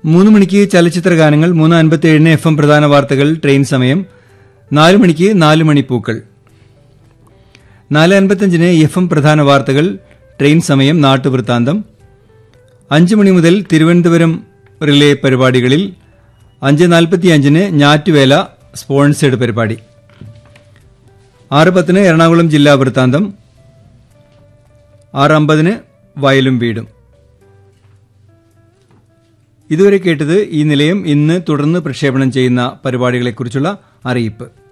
മൂന്ന് മണിക്ക് ചലച്ചിത്ര ഗാനങ്ങൾ മൂന്ന് അൻപത്തി ഏഴിന് എഫ് എം പ്രധാന വാർത്തകൾ ട്രെയിൻ സമയം നാല് മണിക്ക് നാല് മണി പൂക്കൾ നാല് അൻപത്തഞ്ചിന് എഫ് എം പ്രധാന വാർത്തകൾ ട്രെയിൻ സമയം നാട്ടുവൃത്താന്തം അഞ്ച് മണി മുതൽ തിരുവനന്തപുരം റിലേ പരിപാടികളിൽ അഞ്ച് നാൽപ്പത്തിയഞ്ചിന് ഞാറ്റുവേല സ്പോൺസേഡ് പരിപാടി ആറ് പത്തിന് എറണാകുളം ജില്ലാ വൃത്താന്തം ആറ് അമ്പതിന് വയലും വീടും ഇതുവരെ കേട്ടത് ഈ നിലയം ഇന്ന് തുടർന്ന് പ്രക്ഷേപണം ചെയ്യുന്ന പരിപാടികളെക്കുറിച്ചുള്ള അറിയിപ്പ്